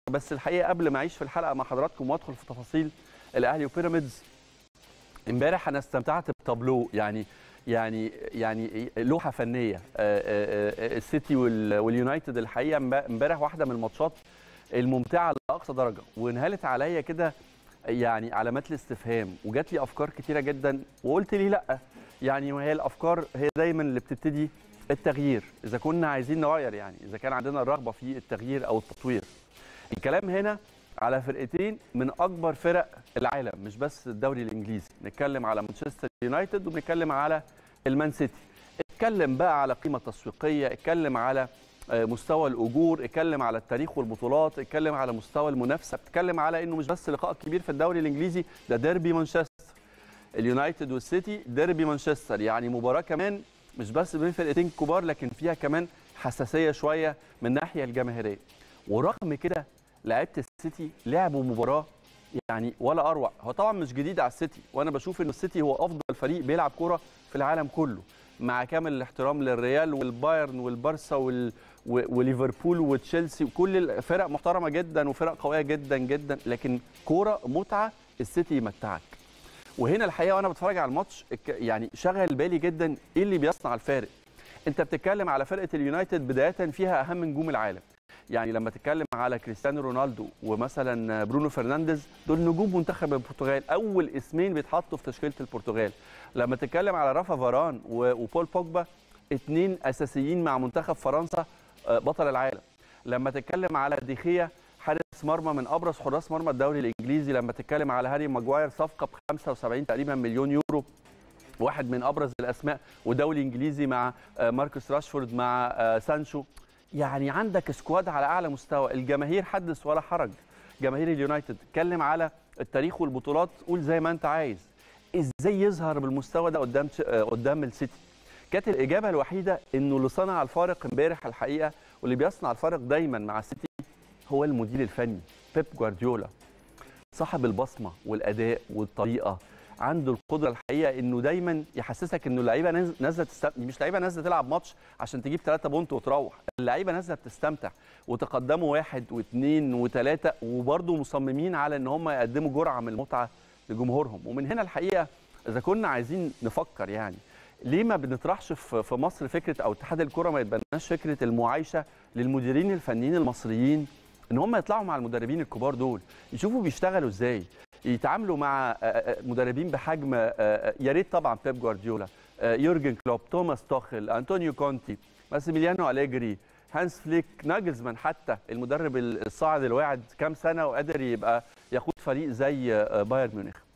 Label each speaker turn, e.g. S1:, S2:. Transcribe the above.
S1: بس الحقيقه قبل ما اعيش في الحلقه مع حضراتكم وادخل في تفاصيل الاهلي وبيراميدز امبارح انا استمتعت بتابلو يعني يعني يعني لوحه فنيه آه، آه، آه، السيتي وال- واليونايتد الحقيقه امبارح واحده من الماتشات الممتعه لاقصى درجه وانهالت عليا كده يعني علامات الاستفهام وجات لي افكار كتيره جدا وقلت لي لا يعني وهي الافكار هي دايما اللي بتبتدي التغيير اذا كنا عايزين نغير يعني اذا كان عندنا الرغبه في التغيير او التطوير الكلام هنا على فرقتين من اكبر فرق العالم مش بس الدوري الانجليزي نتكلم على مانشستر يونايتد وبنتكلم على المان سيتي اتكلم بقى على قيمه تسويقيه اتكلم على آه، مستوى الاجور اتكلم على التاريخ والبطولات اتكلم على مستوى المنافسه اتكلم على انه مش بس لقاء كبير في الدوري الانجليزي ده ديربي مانشستر اليونايتد والسيتي ديربي مانشستر يعني مباراه كمان مش بس بين فرقتين كبار لكن فيها كمان حساسيه شويه من الناحيه الجماهيريه ورغم كده لعيبه السيتي لعبوا مباراه يعني ولا اروع هو طبعا مش جديد على السيتي وانا بشوف ان السيتي هو افضل فريق بيلعب كوره في العالم كله مع كامل الاحترام للريال والبايرن والبارسا وال... و- وليفربول وتشيلسي وكل الفرق محترمه جدا وفرق قويه جدا جدا لكن كوره متعه السيتي يمتعك وهنا الحقيقه وانا بتفرج على الماتش الك- يعني شغل بالي جدا ايه اللي بيصنع الفارق انت بتتكلم على فرقه اليونايتد بدايه فيها اهم نجوم العالم يعني لما تتكلم على كريستيانو رونالدو ومثلا برونو فرنانديز دول نجوم منتخب البرتغال اول اسمين بيتحطوا في تشكيله البرتغال لما تتكلم على رافا فاران و- وبول بوجبا اتنين اساسيين مع منتخب فرنسا آه، بطل العالم لما تتكلم على ديخيا حارس مرمى من ابرز حراس مرمى الدوري الانجليزي لما تتكلم على هاري ماجواير صفقه ب 75 تقريبا مليون يورو واحد من ابرز الاسماء ودولي انجليزي مع آه، ماركوس راشفورد مع آه، سانشو يعني عندك سكواد على اعلى مستوى الجماهير حدث ولا حرج جماهير اليونايتد اتكلم على التاريخ والبطولات قول زي ما انت عايز ازاي يظهر بالمستوى ده قدام آه، قدام السيتي كانت الاجابه الوحيده انه اللي صنع الفارق امبارح الحقيقه واللي بيصنع الفارق دايما مع السيتي هو المدير الفني بيب جوارديولا صاحب البصمه والاداء والطريقه عنده القدره الحقيقه انه دايما يحسسك انه اللعيبه ناز- نازله تستمتع مش لعيبه نازله تلعب ماتش عشان تجيب 3 بونت وتروح اللعيبه نازله بتستمتع وتقدموا واحد واثنين وثلاثه وبرضه مصممين على ان هم يقدموا جرعه من المتعه لجمهورهم ومن هنا الحقيقه اذا كنا عايزين نفكر يعني ليه ما بنطرحش في في مصر فكره او اتحاد الكره ما يتبناش فكره المعايشه للمديرين الفنيين المصريين ان هم يطلعوا مع المدربين الكبار دول يشوفوا بيشتغلوا ازاي يتعاملوا مع آه، آه، مدربين بحجم آه، آه، يا ريت طبعا بيب جوارديولا آه، يورجن كلوب توماس توخل انطونيو كونتي ماسيميليانو أليجري هانس فليك ناجلزمان حتى المدرب الصاعد الواعد كام سنه وقادر يبقى يقود فريق زي آه، بايرن ميونخ